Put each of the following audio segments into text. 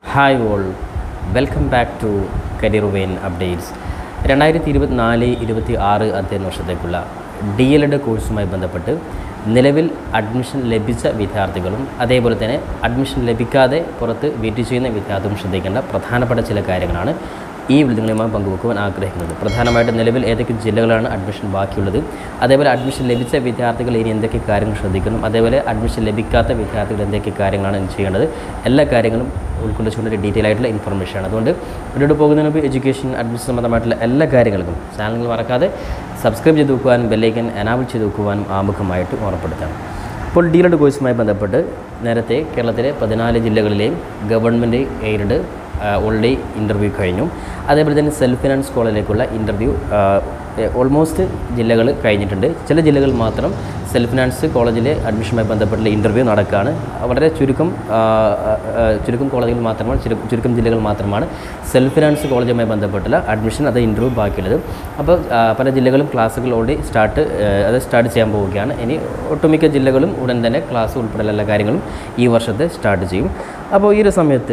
hi all welcome back to career vein updates രണ്ടായിരത്തി ഇരുപത്തിനാല് ഇരുപത്തി ആറ് അധ്യയന വർഷത്തേക്കുള്ള ഡി എൽ എഡ് കോഴ്സുമായി ബന്ധപ്പെട്ട് നിലവിൽ അഡ്മിഷൻ ലഭിച്ച വിദ്യാർത്ഥികളും അതേപോലെ തന്നെ അഡ്മിഷൻ ലഭിക്കാതെ പുറത്ത് വെയിറ്റ് ചെയ്യുന്ന വിദ്യാർത്ഥികളും ശ്രദ്ധിക്കേണ്ട പ്രധാനപ്പെട്ട ചില കാര്യങ്ങളാണ് ഈ നിങ്ങളുമായി പങ്കുവെക്കുവാൻ ആഗ്രഹിക്കുന്നത് പ്രധാനമായിട്ടും നിലവിൽ ഏതൊക്കെ ജില്ലകളാണ് അഡ്മിഷൻ ബാക്കിയുള്ളത് അതേപോലെ അഡ്മിഷൻ ലഭിച്ച വിദ്യാർത്ഥികൾ ഇനി എന്തൊക്കെ കാര്യങ്ങൾ ശ്രദ്ധിക്കണം അതേപോലെ അഡ്മിഷൻ ലഭിക്കാത്ത വിദ്യാർത്ഥികൾ എന്തൊക്കെ കാര്യങ്ങളാണ് ഇനി ചെയ്യേണ്ടത് എല്ലാ കാര്യങ്ങളും ഉൾക്കൊള്ളിച്ചുകൊണ്ട് ഒരു ഡീറ്റെയിൽ ആയിട്ടുള്ള ഇൻഫർമേഷനാണ് അതുകൊണ്ട് മുന്നോട്ട് പോകുന്നതിന് മുമ്പ് എഡ്യൂക്കേഷൻ അഡ്മിഷൻ സംബന്ധമായിട്ടുള്ള എല്ലാ കാര്യങ്ങൾക്കും ചാനലുകൾ മറക്കാതെ സബ്സ്ക്രൈബ് ചെയ്ത് വെക്കുവാനും ബെല്ലൈക്കൻ എനാബിൾ ചെയ്ത് വെക്കുവാനും ആമുഖമായിട്ട് ഓർമ്മപ്പെടുത്തണം ഇപ്പോൾ ഡീലഡ് കോഴ്സുമായി ബന്ധപ്പെട്ട് നേരത്തെ കേരളത്തിലെ പതിനാല് ജില്ലകളിലെയും ഗവൺമെൻറ് എയ്ഡഡ് ഓൾറെഡി ഇൻ്റർവ്യൂ കഴിഞ്ഞു അതേപോലെ തന്നെ സെൽഫ് ഫിനാൻസ് കോളേജിലേക്കുള്ള ഇൻ്റർവ്യൂ ഓൾമോസ്റ്റ് ജില്ലകൾ കഴിഞ്ഞിട്ടുണ്ട് ചില ജില്ലകൾ മാത്രം സെൽഫ് ഫിനാൻസ് കോളേജിലെ അഡ്മിഷനുമായി ബന്ധപ്പെട്ടുള്ള ഇൻ്റർവ്യൂ നടക്കുകയാണ് വളരെ ചുരുക്കം ആ, ആ, ആ, ചുരുക്കം കോളേജുകൾ മാത്രമാണ് ചുരു- ചുരുക്കം ജില്ലകൾ മാത്രമാണ് സെൽഫ് ഫിനാൻസ് കോളേജുമായി ബന്ധപ്പെട്ടുള്ള അഡ്മിഷൻ അത് ഇൻ്റർവ്യൂ ബാക്കിയുള്ളത് അപ്പോൾ ആ, പല ജില്ലകളും ക്ലാസ്സുകൾ ഓൾറെഡി സ്റ്റാർട്ട് അത് സ്റ്റാർട്ട് ചെയ്യാൻ പോവുകയാണ് ഇനി ഒട്ടുമിക്ക ജില്ലകളും ഉടൻ തന്നെ ക്ലാസ് ഉൾപ്പെടെയുള്ള എല്ലാ കാര്യങ്ങളും ഈ വർഷത്തെ സ്റ്റാർട്ട് ചെയ്യും അപ്പോൾ ഈ ഒരു സമയത്ത്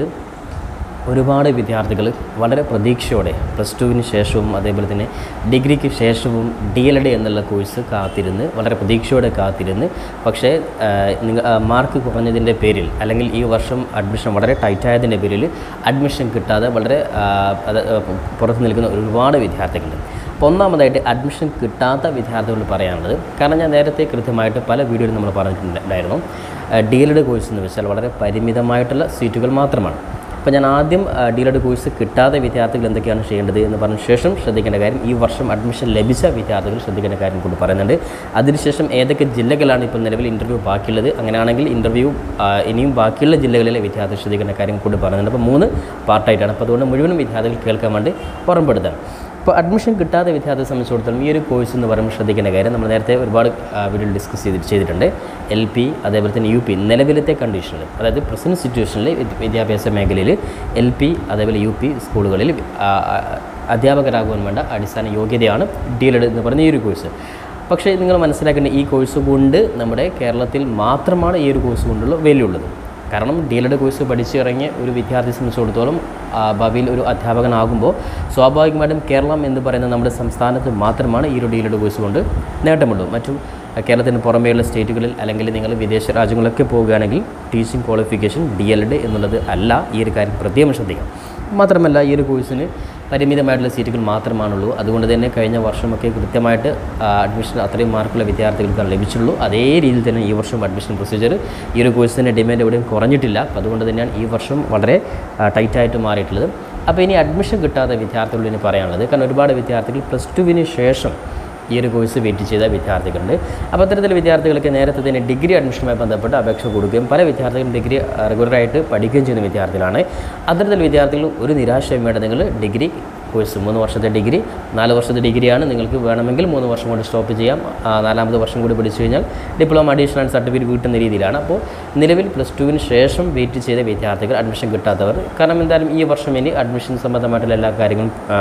ഒരുപാട് വിദ്യാർത്ഥികൾ വളരെ പ്രതീക്ഷയോടെ പ്ലസ് ടുവിന് ശേഷവും അതേപോലെ തന്നെ ഡിഗ്രിക്ക് ശേഷവും ഡി എൽ ഡി എന്നുള്ള കോഴ്സ് കാത്തിരുന്ന് വളരെ പ്രതീക്ഷയോടെ കാത്തിരുന്ന് പക്ഷേ നിങ്ങൾ മാർക്ക് കുറഞ്ഞതിൻ്റെ പേരിൽ അല്ലെങ്കിൽ ഈ വർഷം അഡ്മിഷൻ വളരെ ടൈറ്റായതിൻ്റെ പേരിൽ അഡ്മിഷൻ കിട്ടാതെ വളരെ ആ, അത് പുറത്ത് നിൽക്കുന്ന ഒരുപാട് വിദ്യാർത്ഥികളുണ്ട് അപ്പോൾ ഒന്നാമതായിട്ട് അഡ്മിഷൻ കിട്ടാത്ത വിദ്യാർത്ഥികളോട് പറയാനുള്ളത് കാരണം ഞാൻ നേരത്തെ കൃത്യമായിട്ട് പല വീഡിയോയിൽ നമ്മൾ പറഞ്ഞിട്ടുണ്ടായിരുന്നു ഡി എൽ ഡി കോഴ്സ് എന്ന് വെച്ചാൽ വളരെ പരിമിതമായിട്ടുള്ള സീറ്റുകൾ മാത്രമാണ് അപ്പോൾ ഞാൻ ആദ്യം ഡീലഡ് കോഴ്സ് കിട്ടാതെ വിദ്യാർത്ഥികൾ എന്തൊക്കെയാണ് ചെയ്യേണ്ടത് എന്ന് പറഞ്ഞ ശേഷം ശ്രദ്ധിക്കേണ്ട കാര്യം ഈ വർഷം അഡ്മിഷൻ ലഭിച്ച വിദ്യാർത്ഥികൾ ശ്രദ്ധിക്കേണ്ട കാര്യം കൂടി പറയുന്നുണ്ട് അതിനുശേഷം ഏതൊക്കെ ജില്ലകളാണ് ഇപ്പോൾ നിലവിൽ ഇൻ്റർവ്യൂ ബാക്കിയുള്ളത് അങ്ങനെയാണെങ്കിൽ ഇൻ്റർവ്യൂ ഇനിയും ബാക്കിയുള്ള ജില്ലകളിലെ വിദ്യാർത്ഥികൾ ശ്രദ്ധിക്കേണ്ട കാര്യം കൂടി പറയുന്നുണ്ട് അപ്പോൾ മൂന്ന് പാർട്ടായിട്ടാണ് അപ്പോൾ അതുകൊണ്ട് മുഴുവനും വിദ്യാർത്ഥികൾ കേൾക്കാൻ വേണ്ടി ഓർമ്മപ്പെടുത്തണം ഇപ്പോൾ അഡ്മിഷൻ കിട്ടാത്ത വിദ്യാർത്ഥിയെ സംബന്ധിച്ചിടത്തോളം ഈ ഒരു കോഴ്സ് എന്ന് പറയുമ്പോൾ ശ്രദ്ധിക്കേണ്ട കാര്യം നമ്മൾ നേരത്തെ ഒരുപാട് വീഡിയോ ഡിസ്കസ് ചെയ്തിട്ട് ചെയ്തിട്ടുണ്ട് എൽ പി അതേപോലെ തന്നെ യു പി നിലവിലത്തെ കണ്ടീഷനിൽ അതായത് പ്രസൻറ്റ് സിറ്റുവേഷനിൽ വിദ്യാഭ്യാസ മേഖലയിൽ എൽ പി അതേപോലെ യു പി സ്കൂളുകളിൽ ആ, ആ, അധ്യാപകരാകുവാൻ വേണ്ട അടിസ്ഥാന യോഗ്യതയാണ് ഡി എൽ എന്ന് പറയുന്ന ഈ ഒരു കോഴ്സ് പക്ഷേ നിങ്ങൾ മനസ്സിലാക്കേണ്ട ഈ കോഴ്സ് കൊണ്ട് നമ്മുടെ കേരളത്തിൽ മാത്രമാണ് ഈ ഒരു കോഴ്സ് കൊണ്ടുള്ള വിലയുള്ളത് കാരണം ഡി എൽ എഡ് കോഴ്സ് പഠിച്ചിറങ്ങിയ ഒരു വിദ്യാർത്ഥിയെ സംബന്ധിച്ചിടത്തോളം ആ, ഭാവിയിൽ ഒരു അധ്യാപകനാകുമ്പോൾ സ്വാഭാവികമായിട്ടും കേരളം എന്ന് പറയുന്ന നമ്മുടെ സംസ്ഥാനത്ത് മാത്രമാണ് ഈ ഒരു ഡി എൽ എഡ് കോഴ്സ് കൊണ്ട് നേട്ടമുള്ളൂ മറ്റും ആ, കേരളത്തിന് പുറമേയുള്ള സ്റ്റേറ്റുകളിൽ അല്ലെങ്കിൽ നിങ്ങൾ വിദേശ രാജ്യങ്ങളിലൊക്കെ പോവുകയാണെങ്കിൽ teaching qualification D L Ed എന്നുള്ളത് അല്ല ഈ ഒരു കാര്യം പ്രത്യേകം ശ്രദ്ധിക്കണം മാത്രമല്ല ഈ ഒരു കോഴ്സിന് പരിമിതമായിട്ടുള്ള സീറ്റുകൾ മാത്രമാണുള്ളൂ അതുകൊണ്ട് തന്നെ കഴിഞ്ഞ വർഷമൊക്കെ കൃത്യമായിട്ട് ആ, അഡ്മിഷൻ അത്രയും മാർക്കുള്ള വിദ്യാർത്ഥികൾക്കാണ് ലഭിച്ചുള്ളൂ അതേ രീതിയിൽ തന്നെ ഈ വർഷം അഡ്മിഷൻ പ്രൊസീജിയർ ഈ ഒരു കോഴ്സിൻ്റെ ഡിമാൻഡ് എവിടെയും കുറഞ്ഞിട്ടില്ല അപ്പോൾ അതുകൊണ്ട് തന്നെയാണ് ഈ വർഷം വളരെ ആ, ടൈറ്റായിട്ട് മാറിയിട്ടുള്ളത് അപ്പോൾ ഇനി അഡ്മിഷൻ കിട്ടാത്ത വിദ്യാർത്ഥികളോട് ഇനി പറയാനുള്ളത് കാരണം ഒരുപാട് വിദ്യാർത്ഥികൾ പ്ലസ് ടുവിന് ശേഷം ഈ ഒരു കോഴ്സ് വെയിറ്റ് ചെയ്ത വിദ്യാർത്ഥികളുണ്ട് അപ്പോൾ അത്തരത്തിൽ വിദ്യാർത്ഥികൾക്ക് നേരത്തെ തന്നെ ഡിഗ്രി അഡ്മിഷനുമായി ബന്ധപ്പെട്ട് അപേക്ഷ കൊടുക്കുകയും പല വിദ്യാർത്ഥികളും ഡിഗ്രി റെഗുലറായിട്ട് പഠിക്കുകയും ചെയ്യുന്ന വിദ്യാർത്ഥികളാണ് അത്തരത്തിൽ വിദ്യാർത്ഥികൾ ഒരു നിരാശയും വേണ്ട നിങ്ങൾ ഡിഗ്രി കോഴ്സ് മൂന്ന് വർഷത്തെ ഡിഗ്രി നാല് വർഷത്തെ ഡിഗ്രിയാണ് നിങ്ങൾക്ക് വേണമെങ്കിൽ മൂന്ന് വർഷം കൊണ്ട് സ്റ്റോപ്പ് ചെയ്യാം ആ, നാലാമത് വർഷം കൂടി പഠിച്ചു കഴിഞ്ഞാൽ ഡിപ്ലോമ അഡീഷണൽ സർട്ടിഫിക്കറ്റ് കിട്ടുന്ന രീതിയിലാണ് അപ്പോൾ നിലവിൽ പ്ലസ് ടുവിന് ശേഷം വെയിറ്റ് ചെയ്ത വിദ്യാർത്ഥികൾ അഡ്മിഷൻ കിട്ടാത്തവർ കാരണം എന്തായാലും ഈ വർഷം ഇനി അഡ്മിഷൻ സംബന്ധമായിട്ടുള്ള എല്ലാ കാര്യങ്ങളും ആ,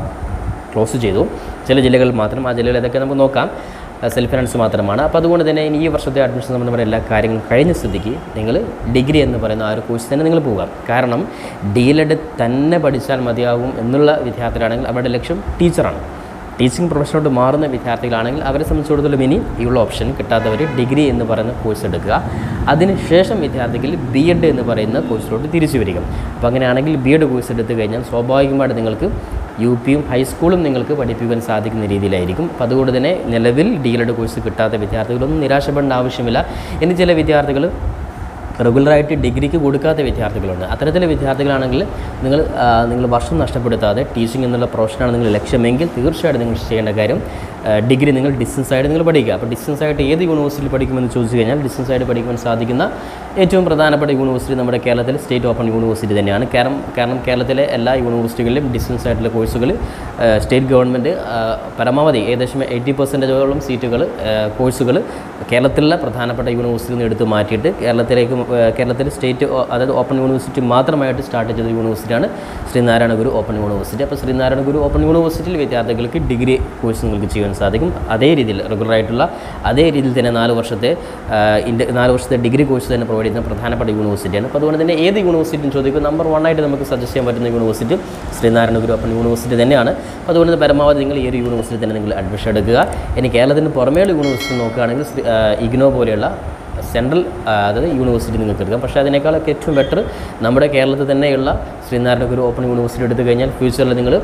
ക്ലോസ് ചെയ്തു ചില ജില്ലകളിൽ മാത്രം ആ ജില്ലകൾ ഏതൊക്കെ നമുക്ക് നോക്കാം സെൽഫ് ഫിനാൻസ് മാത്രമാണ് അപ്പോൾ അതുകൊണ്ട് തന്നെ ഇനി ഈ വർഷത്തെ അഡ്മിഷൻ സംബന്ധമായ എല്ലാ കാര്യങ്ങളും കഴിഞ്ഞ സ്ഥിതിക്ക് നിങ്ങൾ ഡിഗ്രി എന്ന് പറയുന്ന ആ ഒരു കോഴ്സ് തന്നെ നിങ്ങൾ പോകാം കാരണം ഡീലഡ് തന്നെ പഠിച്ചാൽ മതിയാകും എന്നുള്ള വിദ്യാർത്ഥികളാണെങ്കിൽ അവരുടെ ലക്ഷ്യം ടീച്ചറാണ് ടീച്ചിങ് പ്രൊഫഷനോട്ട് മാറുന്ന വിദ്യാർത്ഥികളാണെങ്കിൽ അവരെ സംബന്ധിച്ചിടത്തോളം ഇനി ഈ ഉള്ള ഓപ്ഷൻ കിട്ടാത്തവർ ഡിഗ്രി എന്ന് പറയുന്ന കോഴ്സ് എടുക്കുക അതിനുശേഷം വിദ്യാർത്ഥികൾ ബി എഡ് എന്ന് പറയുന്ന കോഴ്സിലോട്ട് തിരിച്ചു വരിക അപ്പോൾ അങ്ങനെയാണെങ്കിൽ ബി എഡ് കോഴ്സ് എടുത്തു കഴിഞ്ഞാൽ സ്വാഭാവികമായിട്ട് നിങ്ങൾക്ക് യു പിയും ഹൈസ്കൂളും നിങ്ങൾക്ക് പഠിപ്പിക്കാൻ സാധിക്കുന്ന രീതിയിലായിരിക്കും അപ്പോൾ അതുകൊണ്ട് തന്നെ നിലവിൽ ഡി എൽ എഡ് കോഴ്സ് കിട്ടാത്ത വിദ്യാർത്ഥികളൊന്നും നിരാശപ്പെടേണ്ട ആവശ്യമില്ല ഇനി ചില വിദ്യാർത്ഥികൾ റെഗുലറായിട്ട് ഡിഗ്രിക്ക് കൊടുക്കാത്ത വിദ്യാർത്ഥികളുണ്ട് അത്തരത്തിലെ വിദ്യാർത്ഥികളാണെങ്കിൽ നിങ്ങൾ ആ, നിങ്ങൾ വർഷം നഷ്ടപ്പെടുത്താതെ ടീച്ചിങ് എന്നുള്ള പ്രൊഫഷനാണ് നിങ്ങൾ ലക്ഷ്യമെങ്കിൽ തീർച്ചയായിട്ടും നിങ്ങൾ ചെയ്യേണ്ട കാര്യം ആ, ഡിഗ്രി നിങ്ങൾ ഡിസ്റ്റൻസ് ആയിട്ട് നിങ്ങൾ പഠിക്കുക അപ്പോൾ ഡിസ്റ്റൻസ് ആയിട്ട് ഏത് യൂണിവേഴ്സിറ്റിയിൽ പഠിക്കുമെന്ന് ചോദിച്ചു കഴിഞ്ഞാൽ ഡിസ്റ്റൻസ് ആയിട്ട് പഠിക്കുവാൻ സാധിക്കുന്ന ഏറ്റവും പ്രധാനപ്പെട്ട യൂണിവേഴ്സിറ്റി നമ്മുടെ കേരളത്തിലെ സ്റ്റേറ്റ് ഓപ്പൺ യൂണിവേഴ്സിറ്റി തന്നെയാണ് കാരണം കാരണം കേരളത്തിലെ എല്ലാ യൂണിവേഴ്സിറ്റികളിലും ഡിസ്റ്റൻസ് ആയിട്ടുള്ള കോഴ്സുകൾ സ്റ്റേറ്റ് ഗവൺമെൻറ് പരമാവധി ഏകദേശം എയ്റ്റി പെർസെൻറ്റേജോളം സീറ്റുകൾ കോഴ്സുകൾ കേരളത്തിലുള്ള പ്രധാനപ്പെട്ട യൂണിവേഴ്സിറ്റിയിൽ നിന്ന് എടുത്ത് മാറ്റിയിട്ട് കേരളത്തിലേക്ക് ആ, കേരളത്തിലെ സ്റ്റേറ്റ് ഓ- അതായത് ഓപ്പൺ യൂണിവേഴ്സിറ്റി മാത്രമായിട്ട് സ്റ്റാർട്ട് ചെയ്ത യൂണിവേഴ്സിറ്റിയാണ് ശ്രീനാരായണ ഗുരു ഓപ്പൺ യൂണിവേഴ്സിറ്റി അപ്പോൾ ശ്രീനാരായണ ഗുരു ഓപ്പൺ യൂണിവേഴ്സിറ്റിയിൽ വിദ്യാർത്ഥികൾക്ക് ഡിഗ്രി കോഴ്സ് നിങ്ങൾക്ക് ചെയ്യാൻ സാധിക്കും അതേ രീതിയിൽ റെഗുലറായിട്ടുള്ള അതേ രീതിയിൽ തന്നെ നാല് വർഷത്തെ ആ, ഇൻ്റെ നാല് വർഷത്തെ ഡിഗ്രി കോഴ്സ് തന്നെ പ്രൊവൈഡ് ചെയ്യുന്ന പ്രധാനപ്പെട്ട യൂണിവേഴ്സിറ്റിയാണ് അപ്പോൾ അതുകൊണ്ട് തന്നെ ഏത് യൂണിവേഴ്സിറ്റിയും ചോദിക്കും നമ്പർ വൺ ആയിട്ട് നമുക്ക് സജസ്റ്റ് ചെയ്യാൻ പറ്റുന്ന university Sreenarayana Guru open university തന്നെയാണ് അപ്പോൾ അതുകൊണ്ട് തന്നെ പരമാവധി നിങ്ങൾ ഈ ഒരു യൂണിവേഴ്സിറ്റി തന്നെ നിങ്ങൾ അഡ്മിഷൻ എടുക്കുക ഇനി കേരളത്തിന് പുറമേയുള്ള യൂണിവേഴ്സിറ്റി നോക്കുകയാണെങ്കിൽ ശ്രീ- ആ, ഇഗ്നോ പോലെയുള്ള സെൻട്രൽ ആ, അതായത് യൂണിവേഴ്സിറ്റി നിങ്ങൾക്ക് എടുക്കാം പക്ഷേ അതിനേക്കാളൊക്കെ ഏറ്റവും ബെറ്റർ നമ്മുടെ കേരളത്തിൽ തന്നെയുള്ള ശ്രീനാരായണ ഗുരു ഓപ്പൺ യൂണിവേഴ്സിറ്റി എടുത്തു കഴിഞ്ഞാൽ ഫ്യൂച്ചറിൽ നിങ്ങൾ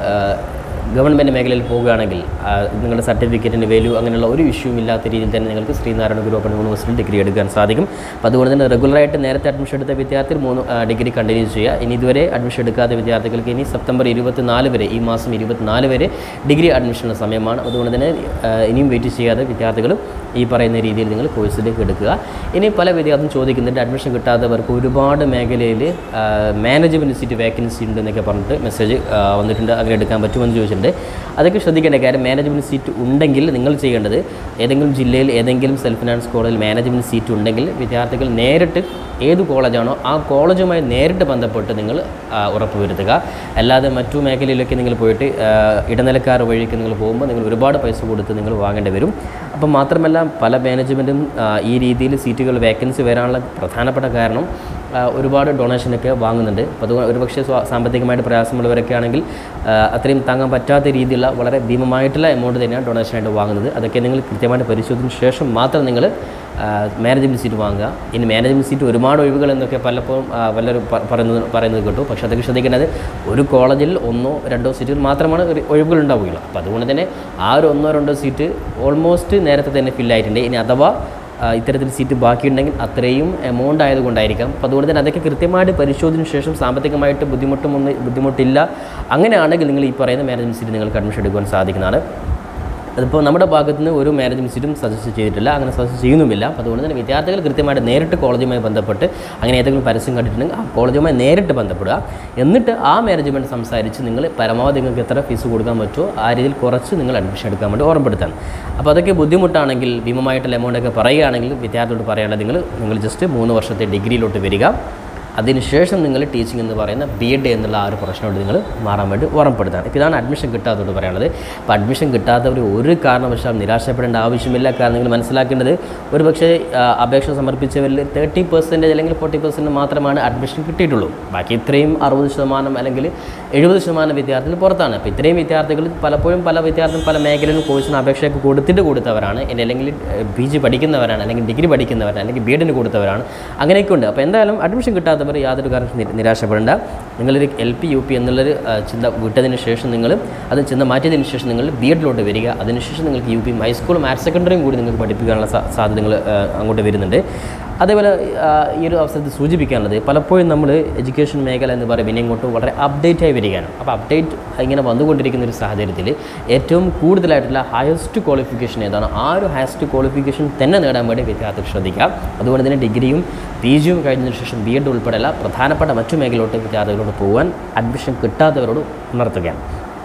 ഗവൺമെൻറ് മേഖലയിൽ പോവുകയാണെങ്കിൽ ആ, നിങ്ങളുടെ സർട്ടിഫിക്കറ്റിന് വാല്യൂ അങ്ങനെയുള്ള ഒരു ഇഷ്യൂവും ഇല്ലാത്ത രീതിയിൽ തന്നെ നിങ്ങൾക്ക് ശ്രീനാരായണ ഗുരു ഓപ്പൺ യൂണിവേഴ്സിറ്റിയിൽ ഡിഗ്രി എടുക്കാൻ സാധിക്കും അപ്പോൾ അതുകൊണ്ട് തന്നെ റെഗുലറായിട്ട് നേരത്തെ അഡ്മിഷൻ എടുത്ത വിദ്യാർത്ഥികൾ മൂന്ന് ആ, ഡിഗ്രി കണ്ടിന്യൂ ചെയ്യുക ഇനി ഇതുവരെ അഡ്മിഷൻ എടുക്കാത്ത വിദ്യാർത്ഥികൾക്ക് ഇനി സെപ്റ്റംബർ ഇരുപത്തിനാല് വരെ ഈ മാസം ഇരുപത്തിനാല് വരെ ഡിഗ്രി അഡ്മിഷനുള്ള സമയമാണ് അതുകൊണ്ട് തന്നെ ആ, ഇനിയും വെയിറ്റ് ചെയ്യാതെ വിദ്യാർത്ഥികൾ ഈ പറയുന്ന രീതിയിൽ നിങ്ങൾ കോഴ്സിലേക്ക് എടുക്കുക ഇനി പല വിദ്യാർത്ഥികളും ചോദിക്കുന്നുണ്ട് അഡ്മിഷൻ കിട്ടാത്തവർക്ക് ഒരുപാട് മേഖലയിൽ മാനേജ്മെൻറ്റ് സീറ്റ് വേക്കൻസി ഉണ്ട് എന്നൊക്കെ പറഞ്ഞിട്ട് മെസ്സേജ് വന്നിട്ടുണ്ട് അങ്ങനെ എടുക്കാൻ പറ്റുമെന്ന് ചോദിച്ചിട്ടുണ്ട് അതൊക്കെ ശ്രദ്ധിക്കേണ്ട കാര്യം മാനേജ്മെൻറ്റ് സീറ്റ് ഉണ്ടെങ്കിൽ നിങ്ങൾ ചെയ്യേണ്ടത് ഏതെങ്കിലും ജില്ലയിൽ ഏതെങ്കിലും സെൽഫ് ഫിനാൻസ് കോളേജിൽ മാനേജ്മെൻറ്റ് സീറ്റ് ഉണ്ടെങ്കിൽ വിദ്യാർത്ഥികൾ നേരിട്ട് ഏത് കോളേജാണോ ആ കോളേജുമായി നേരിട്ട് ബന്ധപ്പെട്ട് നിങ്ങൾ ആ, ഉറപ്പുവരുത്തുക അല്ലാതെ മറ്റു മേഖലയിലൊക്കെ നിങ്ങൾ പോയിട്ട് ആ, ഇടനിലക്കാർ വഴിക്ക് നിങ്ങൾ പോകുമ്പോൾ നിങ്ങൾ ഒരുപാട് പൈസ കൊടുത്ത് നിങ്ങൾ വാങ്ങേണ്ടി വരും അപ്പം മാത്രമല്ല പല മാനേജ്മെൻറ്റും ഈ രീതിയിൽ സീറ്റുകൾ വേക്കൻസി വരാനുള്ള പ്രധാനപ്പെട്ട കാരണം ആ, ഒരുപാട് ഡൊണേഷനൊക്കെ വാങ്ങുന്നുണ്ട് അപ്പോൾ അത് ഒരുപക്ഷെ സ്വാ- സാമ്പത്തികമായിട്ട് പ്രയാസമുള്ളവരൊക്കെ ആണെങ്കിൽ ആ, അത്രയും താങ്ങാൻ പറ്റാത്ത രീതിയിലുള്ള വളരെ ഭീമമായിട്ടുള്ള എമൗണ്ട് തന്നെയാണ് ഡൊണേഷനായിട്ട് വാങ്ങുന്നത് അതൊക്കെ നിങ്ങൾ കൃത്യമായിട്ട് പരിശോധിച്ചതിന് ശേഷം മാത്രം നിങ്ങൾ മാനേജ്മെൻറ്റ് സീറ്റ് വാങ്ങുക ഇനി മാനേജ്മെൻറ്റ് സീറ്റ് ഒരുപാട് ഒഴിവുകൾ എന്നൊക്കെ പലപ്പോഴും ആ, പലരും പ- പറയുന്നത് പറയുന്നത് കേട്ടു പക്ഷേ അതൊക്കെ ശ്രദ്ധിക്കേണ്ടത് ഒരു കോളേജിൽ ഒന്നോ രണ്ടോ സീറ്റുകൾ മാത്രമാണ് ഒരു ഒഴിവുകൾ ഉണ്ടാവുകയുള്ളൂ അപ്പോൾ അതുകൊണ്ട് തന്നെ ആ ഒരു ഒന്നോ രണ്ടോ സീറ്റ് ഓൾമോസ്റ്റ് നേരത്തെ തന്നെ ഫില്ലായിട്ടുണ്ട് ഇനി അഥവാ ആ, ഇത്തരത്തിൽ സീറ്റ് ബാക്കിയുണ്ടെങ്കിൽ അത്രയും എമൗണ്ട് ആയതുകൊണ്ടായിരിക്കാം അപ്പോൾ അതുകൊണ്ട് തന്നെ അതൊക്കെ കൃത്യമായിട്ട് പരിശോധനയ്ക്ക് ശേഷം സാമ്പത്തികമായിട്ട് ബുദ്ധിമുട്ടുമൊന്നും ബുദ്ധിമുട്ടില്ല അങ്ങനെയാണെങ്കിൽ നിങ്ങൾ ഈ പറയുന്ന മാനേജ്മെൻറ്റ് സീറ്റ് നിങ്ങൾക്ക് അഡ്മിഷൻ എടുക്കുവാൻ സാധിക്കുന്നതാണ് അതിപ്പോൾ നമ്മുടെ ഭാഗത്ത് നിന്ന് ഒരു മാനേജ്മെൻറ്റ് സീറ്റും സജസ്റ്റ് ചെയ്തിട്ടില്ല അങ്ങനെ സജസ്റ്റ് ചെയ്യുന്നുമില്ല അപ്പോൾ അതുകൊണ്ട് തന്നെ വിദ്യാർത്ഥികൾ കൃത്യമായിട്ട് നേരിട്ട് കോളേജുമായി ബന്ധപ്പെട്ട് അങ്ങനെ ഏതെങ്കിലും പരസ്യം കണ്ടിട്ടുണ്ടെങ്കിൽ ആ കോളേജുമായി നേരിട്ട് ബന്ധപ്പെടുക എന്നിട്ട് ആ മാനേജ്മെൻറ്റ് സംസാരിച്ച് നിങ്ങൾ പരമാവധി നിങ്ങൾക്ക് എത്ര ഫീസ് കൊടുക്കാൻ പറ്റുമോ ആ രീതിയിൽ കുറച്ച് നിങ്ങൾ അഡ്മിഷൻ എടുക്കാൻ വേണ്ടി ഓർമ്മപ്പെടുത്താൻ അപ്പോൾ അതൊക്കെ ബുദ്ധിമുട്ടാണെങ്കിൽ ഭീമമായിട്ടുള്ള എമൗണ്ടൊക്കെ പറയുകയാണെങ്കിൽ വിദ്യാർത്ഥിയോട് പറയാനുള്ളത് നിങ്ങൾ നിങ്ങൾ ജസ്റ്റ് മൂന്ന് വർഷത്തെ ഡിഗ്രിയിലോട്ട് വരിക അതിനുശേഷം നിങ്ങൾ ടീച്ചിങ് എന്ന് പറയുന്ന ബി എഡ് എന്നുള്ള ആ ഒരു പ്രശ്നമായിട്ട് നിങ്ങൾ മാറാൻ വേണ്ടി ഓർമ്മപ്പെടുത്താണ് ഇപ്പോൾ ഇതാണ് അഡ്മിഷൻ കിട്ടാത്തതോട് പറയാനുള്ളത് അപ്പോൾ അഡ്മിഷൻ കിട്ടാത്തവർ ഒരു കാരണവശാലും നിരാശപ്പെടേണ്ട ആവശ്യമില്ല കാരണം നിങ്ങൾ മനസ്സിലാക്കേണ്ടത് ഒരു പക്ഷേ ആ, അപേക്ഷ സമർപ്പിച്ചവരിൽ തേർട്ടി പെർസെൻറ്റേജ് അല്ലെങ്കിൽ ഫോർട്ടി പെർസെൻറ്റ് മാത്രമാണ് അഡ്മിഷൻ കിട്ടിയിട്ടുള്ളൂ ബാക്കി ഇത്രയും അറുപത് ശതമാനം അല്ലെങ്കിൽ എഴുപത് ശതമാനം വിദ്യാർത്ഥികൾ പുറത്താണ് അപ്പോൾ ഇത്രയും വിദ്യാർത്ഥികൾ പലപ്പോഴും പല വിദ്യാർത്ഥികളും പല മേഖലയിലും കോഴ്സിന് അപേക്ഷയൊക്കെ കൊടുത്തിട്ട് കൊടുത്തവരാണ് ഇനി അല്ലെങ്കിൽ പി ജി പഠിക്കുന്നവരാണ് അല്ലെങ്കിൽ ഡിഗ്രി പഠിക്കുന്നവരാണ് അല്ലെങ്കിൽ ബി എഡിന് കൊടുത്തവരാണ് അങ്ങനെയൊക്കെ ഉണ്ട് അപ്പോൾ എന്തായാലും അഡ്മിഷൻ കിട്ടാത്തവർ യാതൊരു കാരണവും നി- നിരാശപ്പെടേണ്ട നിങ്ങളൊരു എൽ പി യു പി എന്നുള്ളൊരു ആ, ചിന്ത വിട്ടതിന് ശേഷം നിങ്ങൾ അത് ചിന്ത മാറ്റിയതിന് ശേഷം നിങ്ങൾ ബി എഡിലോട്ട് വരിക അതിനുശേഷം നിങ്ങൾക്ക് യു പിയും ഹൈസ്കൂളും ഹയർ സെക്കൻഡറിയും കൂടി നിങ്ങൾക്ക് പഠിപ്പിക്കാനുള്ള സാ- സാധ്യതകൾ ആ, അങ്ങോട്ട് വരുന്നുണ്ട് അതേപോലെ ആ, ഈ ഒരു അവസരത്തിൽ സൂചിപ്പിക്കാനുള്ളത് പലപ്പോഴും നമ്മൾ എഡ്യൂക്കേഷൻ മേഖല എന്ന് പറയുമ്പോൾ ഇനി ഇങ്ങോട്ട് വളരെ അപ്ഡേറ്റ് ആയി വരികയാണ് അപ്പോൾ അപ്ഡേറ്റ് ഇങ്ങനെ വന്നുകൊണ്ടിരിക്കുന്ന ഒരു സാഹചര്യത്തിൽ ഏറ്റവും കൂടുതലായിട്ടുള്ള ഹയസ്റ്റ് ക്വാളിഫിക്കേഷൻ ഏതാണ് ആ ഒരു ഹയസ്റ്റ് ക്വാളിഫിക്കേഷൻ തന്നെ നേടാൻ വേണ്ടി വിദ്യാർത്ഥികൾ ശ്രദ്ധിക്കാം അതുകൊണ്ട് തന്നെ ഡിഗ്രിയും പി ജിയും കഴിഞ്ഞതിന് ശേഷം ബി എഡ് ഉൾപ്പെടെയുള്ള പ്രധാനപ്പെട്ട മറ്റു മേഖലയിലോട്ട് വിദ്യാർത്ഥികളോട് പോകാൻ അഡ്മിഷൻ കിട്ടാത്തവരോട് ഉണർത്തുകയാണ്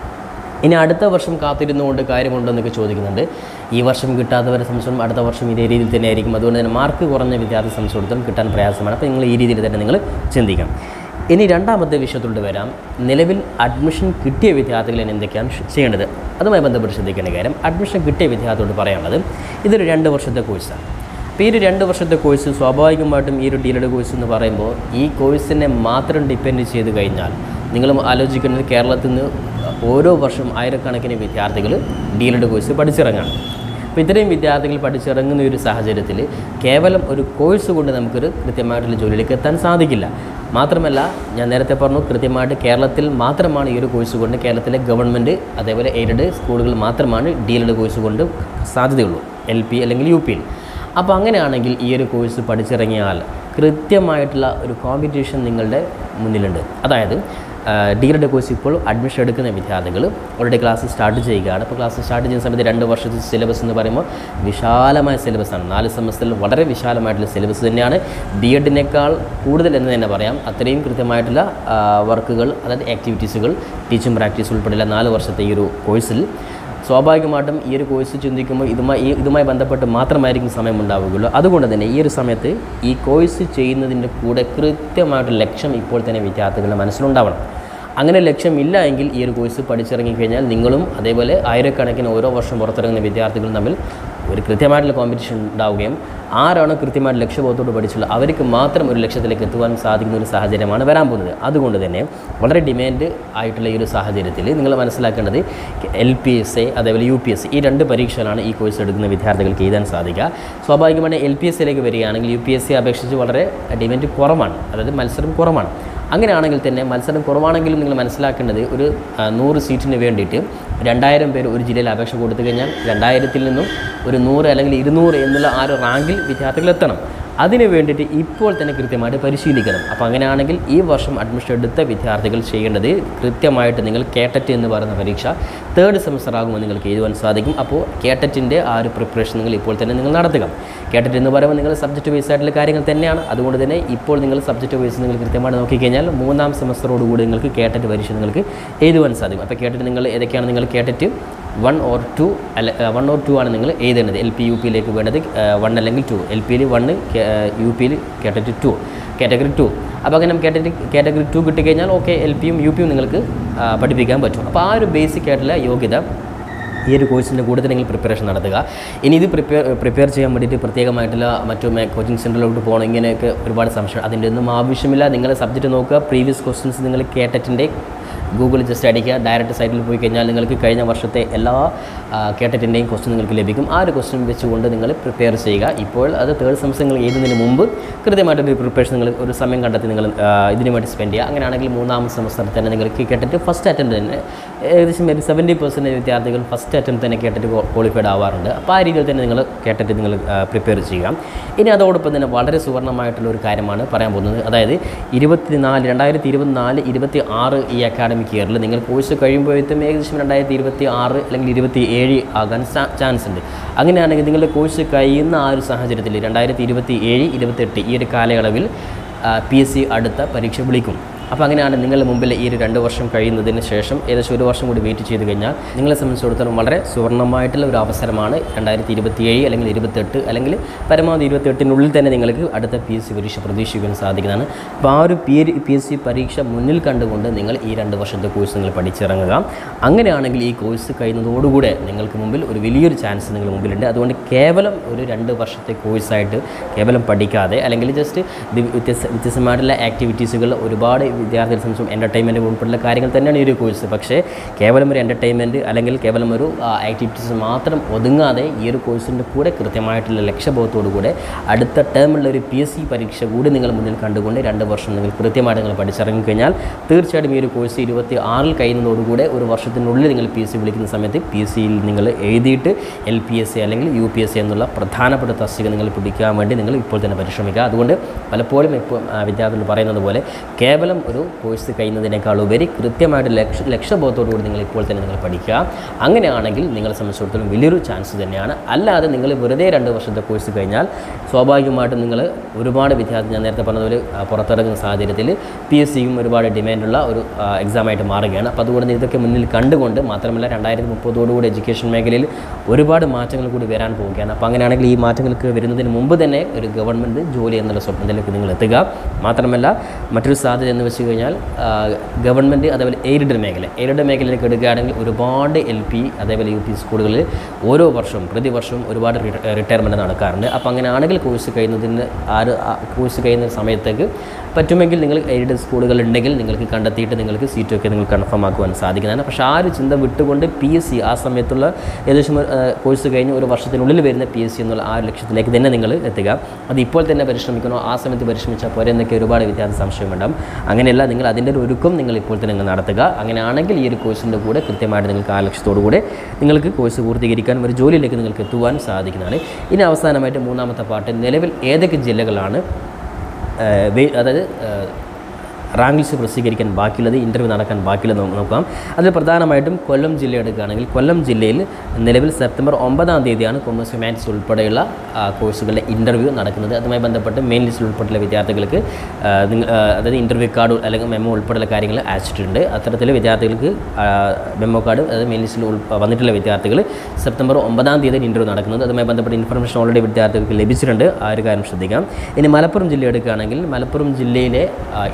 ഇനി അടുത്ത വർഷം കാത്തിരുന്നുകൊണ്ട് കാര്യമുണ്ടോ എന്നൊക്കെ ചോദിക്കുന്നുണ്ട് ഈ വർഷം കിട്ടാത്തവരെ സംബന്ധിച്ചും അടുത്ത വർഷം ഇതേ രീതിയിൽ തന്നെ ആയിരിക്കും അതുകൊണ്ട് തന്നെ മാർക്ക് കുറഞ്ഞ വിദ്യാർത്ഥി സംബന്ധിച്ചിടത്തോളം കിട്ടാൻ പ്രയാസമാണ് അപ്പോൾ നിങ്ങൾ ഈ രീതിയിൽ തന്നെ നിങ്ങൾ ചിന്തിക്കണം ഇനി രണ്ടാമത്തെ വിഷയത്തോട് വരാം നിലവിൽ അഡ്മിഷൻ കിട്ടിയ വിദ്യാർത്ഥികൾ ഇനി എന്തൊക്കെയാണ് ഷ് ചെയ്യേണ്ടത് അതുമായി ബന്ധപ്പെട്ട് ശ്രദ്ധിക്കേണ്ട കാര്യം അഡ്മിഷൻ കിട്ടിയ വിദ്യാർത്ഥിയോട് പറയാനുള്ളത് ഇതൊരു രണ്ട് വർഷത്തെ കോഴ്സാണ് അപ്പോൾ ഈ ഒരു രണ്ട് വർഷത്തെ കോഴ്സ് സ്വാഭാവികമായിട്ടും ഈ ഒരു ഡീലഡ് കോഴ്സ് എന്ന് പറയുമ്പോൾ ഈ കോഴ്സിനെ മാത്രം ഡിപ്പെൻഡ് ചെയ്ത് കഴിഞ്ഞാൽ നിങ്ങൾ ആലോചിക്കുന്നത് കേരളത്തിൽ നിന്ന് ഓരോ വർഷം ആയിരക്കണക്കിന് വിദ്യാർത്ഥികൾ ഡീലഡ് കോഴ്സ് പഠിച്ചിറങ്ങാണ് അപ്പോൾ ഇത്രയും വിദ്യാർത്ഥികൾ പഠിച്ചിറങ്ങുന്ന ഒരു സാഹചര്യത്തിൽ കേവലം ഒരു കോഴ്സ് കൊണ്ട് നമുക്കൊരു കൃത്യമായിട്ടുള്ള ജോലിയിലേക്ക് എത്താൻ സാധിക്കില്ല മാത്രമല്ല ഞാൻ നേരത്തെ പറഞ്ഞു കൃത്യമായിട്ട് കേരളത്തിൽ മാത്രമാണ് ഈ ഒരു കോഴ്സ് കൊണ്ട് കേരളത്തിലെ ഗവൺമെൻറ് അതേപോലെ എയ്ഡഡ് സ്കൂളുകൾ മാത്രമാണ് ഡീലഡ് കോഴ്സ് കൊണ്ട് സാധ്യതയുള്ളൂ എൽ പി അല്ലെങ്കിൽ യു പിയിൽ അപ്പോൾ അങ്ങനെയാണെങ്കിൽ ഈ ഒരു കോഴ്സ് പഠിച്ചിറങ്ങിയാൽ കൃത്യമായിട്ടുള്ള ഒരു കോമ്പറ്റീഷൻ നിങ്ങളുടെ മുന്നിലുണ്ട് അതായത് ഡിഗ്രിയുടെ കോഴ്സ് ഇപ്പോൾ അഡ്മിഷൻ എടുക്കുന്ന വിദ്യാർത്ഥികൾ അവരുടെ ക്ലാസ് സ്റ്റാർട്ട് ചെയ്യുകയാണ് അപ്പോൾ ക്ലാസ് സ്റ്റാർട്ട് ചെയ്യുന്ന സമയത്ത് രണ്ട് വർഷത്തെ സിലബസ് എന്ന് പറയുമ്പോൾ വിശാലമായ സിലബസാണ് നാല് സെമസ്റ്ററിൽ വളരെ വിശാലമായിട്ടുള്ള സിലബസ് തന്നെയാണ് ബി എഡിനേക്കാൾ കൂടുതൽ എന്ന് തന്നെ പറയാം അത്രയും കൃത്യമായിട്ടുള്ള വർക്കുകൾ അതായത് ആക്ടിവിറ്റീസുകൾ ടീച്ചിങ് പ്രാക്ടീസ് ഉൾപ്പെടെയുള്ള നാല് വർഷത്തെ ഈ ഒരു കോഴ്സിൽ സ്വാഭാവികമായിട്ടും ഈ ഒരു കോഴ്സ് ചിന്തിക്കുമ്പോൾ ഇതുമായി ഈ- ഇതുമായി ബന്ധപ്പെട്ട് മാത്രമായിരിക്കും സമയം ഉണ്ടാവുകയുള്ളൂ അതുകൊണ്ട് തന്നെ ഈ ഒരു സമയത്ത് ഈ കോഴ്സ് ചെയ്യുന്നതിൻ്റെ കൂടെ കൃത്യമായിട്ട് ലക്ഷ്യം ഇപ്പോൾ തന്നെ വിദ്യാർത്ഥികളുടെ മനസ്സിലുണ്ടാവണം അങ്ങനെ ലക്ഷ്യമില്ല എങ്കിൽ ഈ ഒരു കോഴ്സ് പഠിച്ചിറങ്ങിക്കഴിഞ്ഞാൽ നിങ്ങളും അതേപോലെ ആയിരക്കണക്കിന് ഓരോ വർഷം പുറത്തിറങ്ങുന്ന വിദ്യാർത്ഥികളും തമ്മിൽ ഒരു കൃത്യമായിട്ടുള്ള കോമ്പറ്റീഷൻ ഉണ്ടാവുകയും ആരാണോ കൃത്യമായിട്ട് ലക്ഷ്യബോധത്തോട് പഠിച്ചുള്ള അവർക്ക് മാത്രം ഒരു ലക്ഷ്യത്തിലേക്ക് എത്തുവാൻ സാധിക്കുന്ന ഒരു സാഹചര്യമാണ് വരാൻ പോകുന്നത് അതുകൊണ്ട് തന്നെ വളരെ ഡിമാൻഡ് ആയിട്ടുള്ള ഈ ഒരു സാഹചര്യത്തിൽ നിങ്ങൾ മനസ്സിലാക്കേണ്ടത് എൽ പി എസ് എ അതേപോലെ യു പി എസ് ഈ രണ്ട് പരീക്ഷകളാണ് ഈ കോഴ്സ് എടുക്കുന്ന വിദ്യാർത്ഥികൾക്ക് എഴുതാൻ സാധിക്കുക സ്വാഭാവികമായി എൽ പി എസ് സിയിലേക്ക് വരികയാണെങ്കിൽ യു പി എസ് സി അപേക്ഷിച്ച് വളരെ ഡിമാൻഡ് കുറവാണ് അതായത് മത്സരം കുറവാണ് അങ്ങനെയാണെങ്കിൽ തന്നെ മത്സരം കുറവാണെങ്കിലും നിങ്ങൾ മനസ്സിലാക്കേണ്ടത് ഒരു ആ, നൂറ് സീറ്റിന് വേണ്ടിയിട്ട് രണ്ടായിരം പേര് ഒരു ജില്ലയിൽ അപേക്ഷ കൊടുത്തു കഴിഞ്ഞാൽ രണ്ടായിരത്തിൽ നിന്നും ഒരു നൂറ് അല്ലെങ്കിൽ ഇരുന്നൂറ് എന്നുള്ള ആ ഒരു റാങ്കിൽ വിദ്യാർത്ഥികൾ എത്തണം അതിന് വേണ്ടിയിട്ട് ഇപ്പോൾ തന്നെ കൃത്യമായിട്ട് പരിശീലിക്കണം അപ്പോൾ അങ്ങനെയാണെങ്കിൽ ഈ വർഷം അഡ്മിഷൻ എടുത്ത വിദ്യാർത്ഥികൾ ചെയ്യേണ്ടത് കൃത്യമായിട്ട് നിങ്ങൾ കേട്ടറ്റ് എന്ന് പറയുന്ന പരീക്ഷ തേർഡ് സെമസ്റ്റർ ആകുമ്പോൾ നിങ്ങൾക്ക് എഴുതുവാൻ സാധിക്കും അപ്പോൾ കേട്ടറ്റിൻ്റെ ആ ഒരു പ്രിപ്പറേഷൻ നിങ്ങൾ ഇപ്പോൾ തന്നെ നിങ്ങൾ നടത്തുക കേട്ടറ്റ് എന്ന് പറയുമ്പോൾ നിങ്ങൾ സബ്ജക്റ്റ് ബേസ് ആയിട്ടുള്ള കാര്യങ്ങൾ തന്നെയാണ് അതുകൊണ്ട് തന്നെ ഇപ്പോൾ നിങ്ങൾ സബ്ജക്റ്റ് ബേസ് നിങ്ങൾ കൃത്യമായിട്ട് നോക്കിക്കഴിഞ്ഞാൽ മൂന്നാം സെമസ്റ്ററോട് കൂടി നിങ്ങൾക്ക് കേട്ടറ്റ് പരീക്ഷ നിങ്ങൾക്ക് എഴുതുവാൻ സാധിക്കും അപ്പോൾ കേട്ടറ്റ് നിങ്ങൾ ഏതൊക്കെയാണ് നിങ്ങൾ കേട്ടറ്റ് വൺ ഓർ ടു അല്ല വൺ ഓർ ടു ആണ് നിങ്ങൾ എഴുതേണ്ടത് എൽ പി യു പിയിലേക്ക് വേണ്ടത് വൺ അല്ലെങ്കിൽ ടു എൽ പിയിൽ വണ്ണ് യു പിയിൽ കാറ്റഗറി ടു കാറ്റഗറി ടു അപ്പോൾ അങ്ങനെ കാറ്റഗറി കാറ്റഗറി ടു കിട്ടിക്കഴിഞ്ഞാൽ ഓക്കെ എൽ പിയും യു പിയും നിങ്ങൾക്ക് ആ, പഠിപ്പിക്കാൻ പറ്റും അപ്പോൾ ആ ഒരു ബേസിക് ആയിട്ടുള്ള യോഗ്യത ഈ ഒരു കോഴ്സിൻ്റെ കൂടെ തന്നെ നിങ്ങൾ പ്രിപ്പറേഷൻ നടത്തുക ഇനി ഇത് പ്രിപ്പയർ പ്രിപ്പയർ ചെയ്യാൻ വേണ്ടിയിട്ട് പ്രത്യേകമായിട്ടുള്ള മറ്റു കോച്ചിങ് സെൻറ്ററിലോട്ട് പോകണം ഇങ്ങനെയൊക്കെ ഒരുപാട് സംശയം അതിൻ്റെ ഒന്നും ആവശ്യമില്ല നിങ്ങൾ സബ്ജക്റ്റ് നോക്കുക പ്രീവിയസ് ക്വസ്റ്റ്യൻസ് നിങ്ങൾ കേട്ടറ്റിൻ്റെ ഗൂഗിളിൽ ജസ്റ്റ് അടിക്കുക ഡയറക്റ്റ് സൈറ്റിൽ പോയി കഴിഞ്ഞാൽ നിങ്ങൾക്ക് കഴിഞ്ഞ വർഷത്തെ എല്ലാ കേട്ടറ്റിൻ്റെയും ക്വസ്റ്റ്യൻ നിങ്ങൾക്ക് ലഭിക്കും ആ ഒരു ക്വസ്റ്റ്യൻ വെച്ചുകൊണ്ട് നിങ്ങൾ പ്രിപ്പയർ ചെയ്യുക ഇപ്പോൾ അത് തേർഡ് സെമസ്റ്റർ നിങ്ങൾ എഴുതുന്നതിന് മുമ്പ് കൃത്യമായിട്ടൊരു പ്രിപ്പറേഷൻ നിങ്ങൾ ഒരു സമയം കണ്ടെത്തി നിങ്ങൾ ആ, ഇതിനു വേണ്ടി സ്പെൻഡ് ചെയ്യുക അങ്ങനെയാണെങ്കിൽ മൂന്നാം സെമസ്റ്ററിൽ തന്നെ നിങ്ങൾക്ക് കേട്ടിട്ട് ഫസ്റ്റ് അറ്റംപ്റ്റ് തന്നെ ഏകദേശം ഒരു സെവൻറ്റി പെർസെൻറ്റേജ് വിദ്യാർത്ഥികൾ ഫസ്റ്റ് അറ്റംപ്റ്റ് തന്നെ കേട്ടിട്ട് ക്വാളിഫൈഡ് ആവാറുണ്ട് അപ്പോൾ ആ രീതിയിൽ തന്നെ നിങ്ങൾ കേട്ടിട്ട് നിങ്ങൾ പ്രിപ്പയർ ചെയ്യുക ഇനി അതോടൊപ്പം തന്നെ വളരെ സുവർണമായിട്ടുള്ള ഒരു കാര്യമാണ് പറയാൻ പോകുന്നത് അതായത് ഇരുപത്തിനാല് രണ്ടായിരത്തി ഇരുപത്തിനാല് ഇരുപത്തി ആറ് ഈ അക്കാഡമിക് ഇയറിൽ നിങ്ങൾ കോഴ്സ് കഴിയുമ്പോഴത്തേക്കും ഏകദേശം രണ്ടായിരത്തി ഇരുപത്തി ആറ് അല്ലെങ്കിൽ ഇരുപത്തി ഏഴ് ആകാൻ ചാൻസ് ഉണ്ട് അങ്ങനെയാണെങ്കിൽ നിങ്ങളുടെ കോഴ്സ് കഴിയുന്ന ആ ഒരു സാഹചര്യത്തിൽ രണ്ടായിരത്തി ഇരുപത്തി ഏഴ് ഇരുപത്തെട്ട് ഈ ഒരു കാലയളവിൽ പി എസ് സി അടുത്ത പരീക്ഷ വിളിക്കും അപ്പോൾ അങ്ങനെയാണ് നിങ്ങളുടെ മുമ്പിൽ ഈ ഒരു രണ്ട് വർഷം കഴിയുന്നതിന് ശേഷം ഏകദേശം ഒരു വർഷം കൂടി വെയിറ്റ് ചെയ്ത് കഴിഞ്ഞാൽ നിങ്ങളെ സംബന്ധിച്ചിടത്തോളം വളരെ സുവർണ്ണമായിട്ടുള്ള ഒരു അവസരമാണ് രണ്ടായിരത്തി ഇരുപത്തിയേഴ് അല്ലെങ്കിൽ ഇരുപത്തെട്ട് അല്ലെങ്കിൽ പരമാവധി ഇരുപത്തെട്ടിനുള്ളിൽ തന്നെ നിങ്ങൾക്ക് അടുത്ത പി എസ് സി പരീക്ഷ പ്രതീക്ഷിക്കാൻ സാധിക്കുന്നതാണ് അപ്പോൾ ആ ഒരു പി പി എസ് സി പരീക്ഷ മുന്നിൽ കണ്ടുകൊണ്ട് നിങ്ങൾ ഈ രണ്ട് വർഷത്തെ കോഴ്സ് നിങ്ങൾ പഠിച്ചിറങ്ങുക അങ്ങനെയാണെങ്കിൽ ഈ കോഴ്സ് കഴിയുന്നതോടുകൂടെ നിങ്ങൾക്ക് മുമ്പിൽ ഒരു വലിയൊരു ചാൻസ് നിങ്ങൾ മുമ്പിലുണ്ട് അതുകൊണ്ട് കേവലം ഒരു രണ്ട് വർഷത്തെ കോഴ്സായിട്ട് കേവലം പഠിക്കാതെ അല്ലെങ്കിൽ ജസ്റ്റ് വ്യത്യസ്ത വ്യത്യസ്തമായിട്ടുള്ള ആക്ടിവിറ്റീസുകൾ ഒരുപാട് വിദ്യാർത്ഥികളെ സംബന്ധിച്ചും എൻ്റർടൈൻമെൻറ്റ് ഉൾപ്പെടെയുള്ള കാര്യങ്ങൾ തന്നെയാണ് ഈ ഒരു കോഴ്സ് പക്ഷേ കേവലം ഒരു എൻ്റർടൈൻമെൻറ്റ് അല്ലെങ്കിൽ കേവലം ഒരു ആക്ടിവിറ്റീസ് മാത്രം ഒതുങ്ങാതെ ഈ ഒരു കോഴ്സിൻ്റെ കൂടെ കൃത്യമായിട്ടുള്ള ലക്ഷ്യബോധത്തോടു കൂടെ അടുത്ത ടേമുള്ള ഒരു പി എസ് സി പരീക്ഷ കൂടി നിങ്ങൾ മുന്നിൽ കണ്ടുകൊണ്ട് രണ്ട് വർഷം നിങ്ങൾ കൃത്യമായിട്ട് നിങ്ങൾ പഠിച്ചിറങ്ങിക്കഴിഞ്ഞാൽ തീർച്ചയായിട്ടും ഈ ഒരു കോഴ്സ് ഇരുപത്തി ആറിൽ കഴിയുന്നതോടുകൂടെ ഒരു വർഷത്തിനുള്ളിൽ നിങ്ങൾ പി എസ് സി വിളിക്കുന്ന സമയത്ത് പി എസ് സിയിൽ നിങ്ങൾ എഴുതിയിട്ട് എൽ പി എസ് സി അല്ലെങ്കിൽ യു പി എസ് സി എന്നുള്ള പ്രധാനപ്പെട്ട തസ്തിക നിങ്ങൾ പിടിക്കാൻ വേണ്ടി നിങ്ങൾ ഇപ്പോൾ തന്നെ പരിശ്രമിക്കുക അതുകൊണ്ട് പലപ്പോഴും ഇപ്പോൾ ആ, വിദ്യാർത്ഥികൾ പറയുന്നത് പോലെ കേവലം ഒരു കോഴ്സ് കഴിയുന്നതിനേക്കാൾ ഉപരി കൃത്യമായിട്ട് ലക്ഷ്യ ലക്ഷ്യബോധത്തോടുകൂടി നിങ്ങൾ ഇപ്പോൾ തന്നെ നിങ്ങൾ പഠിക്കുക അങ്ങനെയാണെങ്കിൽ നിങ്ങളെ സംബന്ധിച്ചിടത്തോളം വലിയൊരു ചാൻസ് തന്നെയാണ് അല്ലാതെ നിങ്ങൾ വെറുതെ രണ്ട് വർഷത്തെ കോഴ്സ് കഴിഞ്ഞാൽ സ്വാഭാവികമായിട്ടും നിങ്ങൾ ഒരുപാട് വിദ്യാർത്ഥി ഞാൻ നേരത്തെ പറഞ്ഞതുപോലെ ആ, പുറത്തിറങ്ങുന്ന സാഹചര്യത്തിൽ പി എസ് സിയും ഒരുപാട് ഡിമാൻഡുള്ള ഒരു ആ, എക്സാമായിട്ട് മാറുകയാണ് അപ്പോൾ അതുകൊണ്ട് തന്നെ ഇതൊക്കെ മുന്നിൽ കണ്ടുകൊണ്ട് മാത്രമല്ല രണ്ടായിരത്തി മുപ്പതോടുകൂടി എഡ്യൂക്കേഷൻ മേഖലയിൽ ഒരുപാട് മാറ്റങ്ങൾ കൂടി വരാൻ പോവുകയാണ് അപ്പോൾ അങ്ങനെയാണെങ്കിൽ ഈ മാറ്റങ്ങൾക്ക് വരുന്നതിന് മുമ്പ് തന്നെ ഒരു ഗവൺമെൻറ് ജോലി എന്നുള്ള സ്വപ്നത്തിലേക്ക് നിങ്ങൾ എത്തുക മാത്രമല്ല മറ്റൊരു സാധ്യത എന്ന് വെച്ച് കഴിഞ്ഞാൽ ഗവൺമെൻറ് അതേപോലെ എയ്ഡഡ് മേഖല എയ്ഡഡ് മേഖലയിലേക്ക് എടുക്കുകയാണെങ്കിൽ ഒരുപാട് എൽ പി അതേപോലെ യു പി സ്കൂളുകളിൽ ഓരോ വർഷവും പ്രതിവർഷവും ഒരുപാട് റിട്ടയർമെൻറ്റ് നടക്കാറുണ്ട് അപ്പോൾ അങ്ങനെയാണെങ്കിൽ കോഴ്സ് കഴിയുന്നതിന് ആ ഒരു കോഴ്സ് കഴിയുന്ന സമയത്തേക്ക് പറ്റുമെങ്കിൽ നിങ്ങൾ എയ്ഡഡ് സ്കൂളുകൾ ഉണ്ടെങ്കിൽ നിങ്ങൾക്ക് കണ്ടെത്തിയിട്ട് നിങ്ങൾക്ക് സീറ്റൊക്കെ നിങ്ങൾ കൺഫേം ആക്കുവാൻ സാധിക്കുന്നതാണ് പക്ഷേ ആ ഒരു ചിന്ത വിട്ടുകൊണ്ട് പി എസ് സി ആ സമയത്തുള്ള ഏകദേശം ആ, കോഴ്സ് കഴിഞ്ഞ് ഒരു വർഷത്തിനുള്ളിൽ വരുന്ന പി എസ് സി എന്നുള്ള ആ ഒരു ലക്ഷ്യത്തിലേക്ക് തന്നെ നിങ്ങൾ എത്തുക അത് ഇപ്പോൾ തന്നെ പരിശ്രമിക്കണോ ആ സമയത്ത് പരിശ്രമിച്ചാൽ പോരെ എന്നൊക്കെ ഒരുപാട് വിദ്യാർത്ഥി സംശയമുണ്ടാകും അങ്ങനെയല്ല നിങ്ങൾ അതിൻ്റെ ഒരു ഒരുക്കം നിങ്ങൾ ഇപ്പോൾ തന്നെ നിങ്ങൾ നടത്തുക അങ്ങനെയാണെങ്കിൽ ഈ ഒരു കോഴ്സിൻ്റെ കൂടെ കൃത്യമായിട്ട് നിങ്ങൾക്ക് ആ ലക്ഷ്യത്തോടു കൂടെ നിങ്ങൾക്ക് കോഴ്സ് പൂർത്തീകരിക്കാൻ ഒരു ജോലിയിലേക്ക് നിങ്ങൾക്ക് എത്തുവാൻ സാധിക്കുന്നതാണ് ഇനി അവസാനമായിട്ട് മൂന്നാമത്തെ പാട്ട് നിലവിൽ ഏതൊക്കെ ജില്ലകളാണ് ഏഹ് വേ- അതായത് ഏഹ് റാങ്ക് ലിസ്റ്റ് പ്രസിദ്ധീകരിക്കാൻ ബാക്കിയുള്ളത് ഇൻ്റർവ്യൂ നടക്കാൻ ബാക്കിയുള്ളത് നമുക്ക് നോക്കാം അതിൽ പ്രധാനമായിട്ടും കൊല്ലം ജില്ല എടുക്കുകയാണെങ്കിൽ കൊല്ലം ജില്ലയിൽ നിലവിൽ സെപ്റ്റംബർ ഒമ്പതാം തീയതിയാണ് കൊമേഴ്സ് ഹ്യൂമാനിറ്റീസ് ഉൾപ്പെടെയുള്ള ആ, കോഴ്സുകളുടെ ഇൻ്റർവ്യൂ നടക്കുന്നത് അതുമായി ബന്ധപ്പെട്ട് മെയിൻ ലിസ്റ്റിൽ ഉൾപ്പെട്ടുള്ള വിദ്യാർത്ഥികൾക്ക് ആ, നിങ്ങ- ആ, അതായത് ഇൻ്റർവ്യൂ കാർഡ് അല്ലെങ്കിൽ മെമ്മോ ഉൾപ്പെടെയുള്ള കാര്യങ്ങൾ അയച്ചിട്ടുണ്ട് അത്തരത്തിൽ വിദ്യാർത്ഥികൾക്ക് ആ, മെമ്മോ കാർഡ് അതായത് മെയിൻ ലിസ്റ്റിൽ ഉൾ വന്നിട്ടുള്ള വിദ്യാർത്ഥികൾ സെപ്റ്റംബർ ഒമ്പതാം തീയതി ഇൻ്റർവ്യൂ നടക്കുന്നത് അതുമായി ബന്ധപ്പെട്ട ഇൻഫർമേഷൻ ഓൾറെഡി വിദ്യാർത്ഥികൾക്ക് ലഭിച്ചിട്ടുണ്ട് ആ ഒരു കാര്യം ശ്രദ്ധിക്കാം ഇനി മലപ്പുറം ജില്ല എടുക്കുകയാണെങ്കിൽ മലപ്പുറം ജില്ലയിലെ ഇൻ്റർവ്യൂ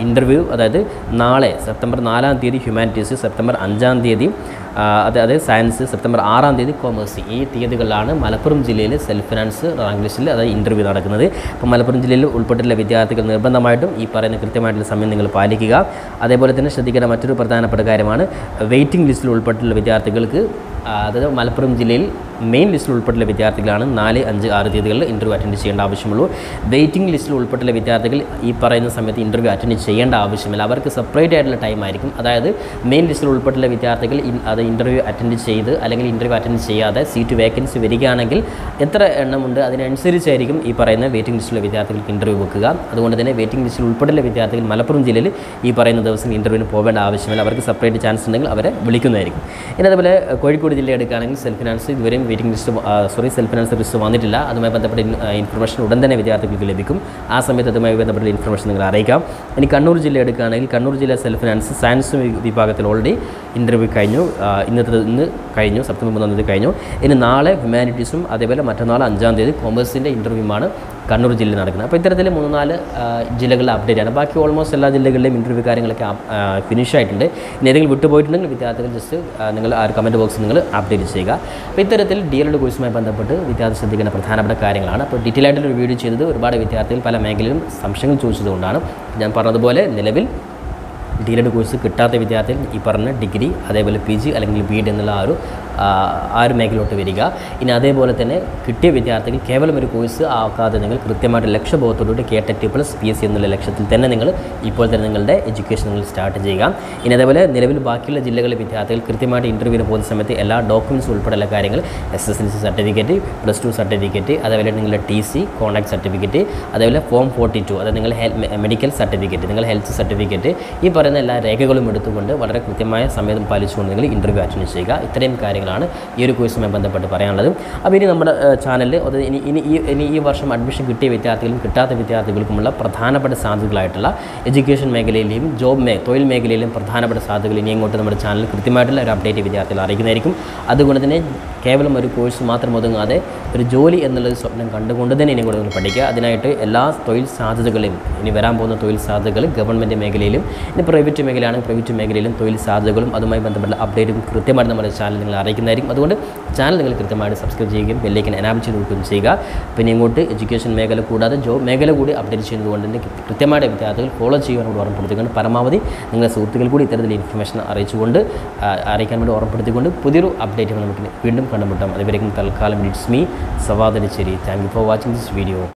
അതായത് നാളെ സെപ്റ്റംബർ നാലാം തീയതി ഹ്യൂമാനിറ്റീസ് സെപ്റ്റംബർ അഞ്ചാം തീയതി ആ, അത് അതായത് സയൻസ് സെപ്റ്റംബർ ആറാം തീയതി കോമേഴ്സ് ഈ തീയതികളിലാണ് മലപ്പുറം ജില്ലയിൽ സെൽഫ് ഫിനാൻസ് റാങ്ക് ലിസ്റ്റിൽ അതായത് ഇൻ്റർവ്യൂ നടക്കുന്നത് അപ്പോൾ മലപ്പുറം ജില്ലയിൽ ഉൾപ്പെട്ടിട്ടുള്ള വിദ്യാർത്ഥികൾ നിർബന്ധമായിട്ടും ഈ പറയുന്ന കൃത്യമായിട്ടുള്ള സമയം നിങ്ങൾ പാലിക്കുക അതേപോലെ തന്നെ ശ്രദ്ധിക്കേണ്ട മറ്റൊരു പ്രധാനപ്പെട്ട കാര്യമാണ് വെയിറ്റിംഗ് ലിസ്റ്റിൽ ഉൾപ്പെട്ടിട്ടുള്ള വിദ്യാർത്ഥികൾക്ക് ആ, അതായത് മലപ്പുറം ജില്ലയിൽ മെയിൻ ലിസ്റ്റിൽ ഉൾപ്പെട്ടുള്ള വിദ്യാർത്ഥികളാണ് നാല് അഞ്ച് ആറ് തീയതികളിൽ ഇൻ്റർവ്യൂ അറ്റൻഡ് ചെയ്യേണ്ട ആവശ്യമുള്ളൂ വെയിറ്റിംഗ് ലിസ്റ്റിൽ ഉൾപ്പെട്ടുള്ള വിദ്യാർത്ഥികൾ ഈ പറയുന്ന സമയത്ത് ഇൻ്റർവ്യൂ അറ്റൻഡ് ചെയ്യേണ്ട ആവശ്യമില്ല അവർക്ക് സെപ്പറേറ്റ് ആയിട്ടുള്ള ടൈം ആയിരിക്കും അതായത് മെയിൻ ലിസ്റ്റിൽ ഉൾപ്പെട്ടുള്ള വിദ്യാർത്ഥികൾ ഇൻ- അത് ഇൻ്റർവ്യൂ അറ്റൻഡ് ചെയ്ത് അല്ലെങ്കിൽ ഇൻ്റർവ്യൂ അറ്റൻഡ് ചെയ്യാതെ സീറ്റ് വേക്കൻസി വരികയാണെങ്കിൽ എത്ര എണ്ണമുണ്ട് അതിനനുസരിച്ചായിരിക്കും ഈ പറയുന്ന വെയിറ്റിംഗ് ലിസ്റ്റിലുള്ള വിദ്യാർത്ഥികൾക്ക് ഇൻ്റർവ്യൂ വെക്കുക അതുകൊണ്ട് തന്നെ വെയിറ്റിംഗ് ലിസ്റ്റിൽ ഉൾപ്പെട്ടുള്ള വിദ്യാർത്ഥികൾ മലപ്പുറം ജില്ലയിൽ ഈ പറയുന്ന ദിവസം ഇൻ്റർവ്യൂവിന് പോകേണ്ട ആവശ്യമില്ല അവർക്ക് സെപ്പറേറ്റ് ചാൻസ് ഉണ്ടെങ്കിൽ അവരെ വിളിക്കുന്നതായിരിക്കും ഇനി അതുപോലെ ഏഹ്, കോഴിക്കോട് ജില്ല എടുക്കുകയാണെങ്കിൽ സെൽഫ് ഫിനാൻസ് ഇതുവരെയും waiting list sorry self finance list വന്നിട്ടില്ല അതുമായി ബന്ധപ്പെട്ട ഇൻ- ഏഹ്, ഇൻഫർമേഷൻ ഉടൻ തന്നെ വിദ്യാർത്ഥികൾക്ക് ലഭിക്കും ആ സമയത്ത് അതുമായി ബന്ധപ്പെട്ട ഇൻഫർമേഷൻ നിങ്ങൾ അറിയിക്കാം ഇനി കണ്ണൂർ ജില്ല എടുക്കുകയാണെങ്കിൽ കണ്ണൂർ ജില്ല സെൽഫ് ഫിനാൻസ് സയൻസ് വി- വിഭാഗത്തിൽ ഓൾറെഡി ഇൻ്റർവ്യൂ കഴിഞ്ഞു ആ, ഇന്നത്തെ ഇന്ന് കഴിഞ്ഞു സെപ്റ്റംബർ മൂന്നാം തീയതി കഴിഞ്ഞു ഇനി നാളെ ഹ്യൂമാനിറ്റീസും അതേപോലെ മറ്റന്നാൾ അഞ്ചാം തീയതി കോമേഴ്സിൻ്റെ ഇൻ്റർവ്യൂമാണ് കണ്ണൂർ ജില്ലയിൽ നടക്കുന്നത് അപ്പോൾ ഇത്തരത്തിൽ മൂന്ന് നാല് ആ, ജില്ലകളിലെ അപ്ഡേറ്റ് ആണ് ബാക്കി ഓൾമോസ്റ്റ് എല്ലാ ജില്ലകളിലെയും ഇൻ്റർവ്യൂ കാര്യങ്ങളൊക്കെ ഫിനിഷ് ആയിട്ടുണ്ട് ഇനി ഏതെങ്കിലും വിട്ടുപോയിട്ടുണ്ടെങ്കിൽ വിദ്യാർത്ഥികൾ ജസ്റ്റ് നിങ്ങൾ ആ ഒരു കമൻറ്റ് ബോക്സിൽ നിങ്ങൾ അപ്ഡേറ്റ് ചെയ്യുക അപ്പോൾ ഇത്തരത്തിൽ ഡി എൽ എഡ് കോഴ്സുമായി ബന്ധപ്പെട്ട് വിദ്യാർത്ഥി ശ്രദ്ധിക്കേണ്ട പ്രധാനപ്പെട്ട കാര്യങ്ങളാണ് അപ്പോൾ ഡീറ്റെയിൽ ആയിട്ടൊരു വീഡിയോ ചെയ്തത് ഒരുപാട് വിദ്യാർത്ഥികൾ പല മേഖലയിലും സംശയങ്ങൾ ചോദിച്ചതുകൊണ്ടാണ് ഞാൻ പറഞ്ഞതുപോലെ നിലവിൽ ഡി എൽ എഡ് കോഴ്സ് കിട്ടാത്ത വിദ്യാർത്ഥികൾ ഈ പറഞ്ഞ ഡിഗ്രി അതേപോലെ പി ജി അല്ലെങ്കിൽ ബി എഡ് എന്നുള്ള ആ ഒരു ആ, ആ ഒരു മേഖലയിലോട്ട് വരിക ഇനി അതേപോലെ തന്നെ കിട്ടിയ വിദ്യാർത്ഥികൾ കേവലം ഒരു കോഴ്സ് ആക്കാതെ നിങ്ങൾ കൃത്യമായിട്ട് ലക്ഷ്യബോധത്തോടുകൂടി K TET plus P S C എന്നുള്ള ലക്ഷ്യത്തിൽ തന്നെ നിങ്ങൾ ഇപ്പോൾ തന്നെ നിങ്ങളുടെ എഡ്യൂക്കേഷൻ നിങ്ങൾ സ്റ്റാർട്ട് ചെയ്യുക ഇനി അതേപോലെ നിലവിൽ ബാക്കിയുള്ള ജില്ലകളിലെ വിദ്യാർത്ഥികൾ കൃത്യമായിട്ട് ഇൻ്റർവ്യൂവിന് പോകുന്ന സമയത്ത് എല്ലാ ഡോക്യുമെൻറ്റ്സ് ഉൾപ്പെടെയുള്ള കാര്യങ്ങൾ S S L C certificate plus two certificate അതേപോലെ നിങ്ങളുടെ ടി സി കോൺടാക്ട് സർട്ടിഫിക്കറ്റ് അതേപോലെ ഫോം ഫോർട്ടി ടു അതായത് നിങ്ങൾ മെഡിക്കൽ സർട്ടിഫിക്കറ്റ് നിങ്ങൾ ഹെൽത്ത് സർട്ടിഫിക്കറ്റ് ഈ പറയുന്ന എല്ലാ രേഖകളും എടുത്തുകൊണ്ട് വളരെ കൃത്യമായ സമയം പാലിച്ചുകൊണ്ട് നിങ്ങൾ ഇൻ്റർവ്യൂ അറ്റൻഡ് ചെയ്യുക ഇത്രയും കാര്യങ്ങളാണ് ഈ ഒരു കോഴ്സുമായി ബന്ധപ്പെട്ട് പറയാനുള്ളത് അപ്പോൾ ഇനി നമ്മുടെ ചാനലിൽ അത് ഇനി ഇനി ഈ ഇനി ഈ വർഷം അഡ്മിഷൻ കിട്ടിയ വിദ്യാർത്ഥികളും കിട്ടാത്ത വിദ്യാർത്ഥികൾക്കുമുള്ള പ്രധാനപ്പെട്ട സാധ്യതകളായിട്ടുള്ള എഡ്യൂക്കേഷൻ മേഖലയിലെയും ജോബ് മേ തൊഴിൽ മേഖലയിലും പ്രധാനപ്പെട്ട സാധ്യതകൾ ഇനി അങ്ങോട്ട് നമ്മുടെ ചാനലിൽ കൃത്യമായിട്ടുള്ള ഒരു അപ്ഡേറ്റ് വിദ്യാർത്ഥികൾ അറിയിക്കുന്നതായിരിക്കും അതുകൊണ്ട് തന്നെ കേവലം ഒരു കോഴ്സ് മാത്രം ഒതുങ്ങാതെ ഒരു ജോലി എന്നുള്ളത് സ്വപ്നം കണ്ടുകൊണ്ട് തന്നെ ഇനി കൂടെ നിങ്ങൾ പഠിക്കുക അതിനായിട്ട് എല്ലാ തൊഴിൽ സാധ്യതകളും ഇനി വരാൻ പോകുന്ന തൊഴിൽ സാധ്യതകൾ ഗവൺമെൻറ് മേഖലയിലും ഇനി പ്രൈവറ്റ് മേഖലയാണെങ്കിൽ പ്രൈവറ്റ് മേഖലയിലും തൊഴിൽ സാധ്യതകളും അതുമായി ബന്ധപ്പെട്ട അപ്ഡേറ്റും കൃത്യമായിട്ട് നമ്മുടെ ചാനൽ നിങ്ങൾ അറിയിക്കുന്നതായിരിക്കും അതുകൊണ്ട് ചാനൽ നിങ്ങൾ കൃത്യമായിട്ട് സബ്സ്ക്രൈബ് ചെയ്യുകയും ബെല്ലേക്ക് എനാബിൾ ചെയ്ത് കൊടുക്കുകയും ചെയ്യുക പിന്നെ ഇങ്ങോട്ട് എഡ്യൂക്കേഷൻ മേഖല കൂടാതെ ജോബ് മേഖല കൂടി അപ്ഡേറ്റ് ചെയ്യുന്നതുകൊണ്ട് തന്നെ കൃത്യമായിട്ട് വിദ്യാർത്ഥികൾ ഫോളോ ചെയ്യാനോട് ഓർമ്മപ്പെടുത്തിക്കൊണ്ട് പരമാവധി നിങ്ങളുടെ സുഹൃത്തുക്കൾ കൂടി ഇത്തരത്തിൽ ഇൻഫർമേഷൻ അറിയിച്ചുകൊണ്ട് ആ, അറിയിക്കാൻ വേണ്ടി ഓർമ്മപ്പെടുത്തിക്കൊണ്ട് പുതിയൊരു അപ്ഡേറ്റ് നമുക്ക് വീണ്ടും കണ്ടുമുട്ടാം അതുവരെയും തൽക്കാലം ഇറ്റ്സ് മീ സവാദരിച്ചേരി thank you for watching this video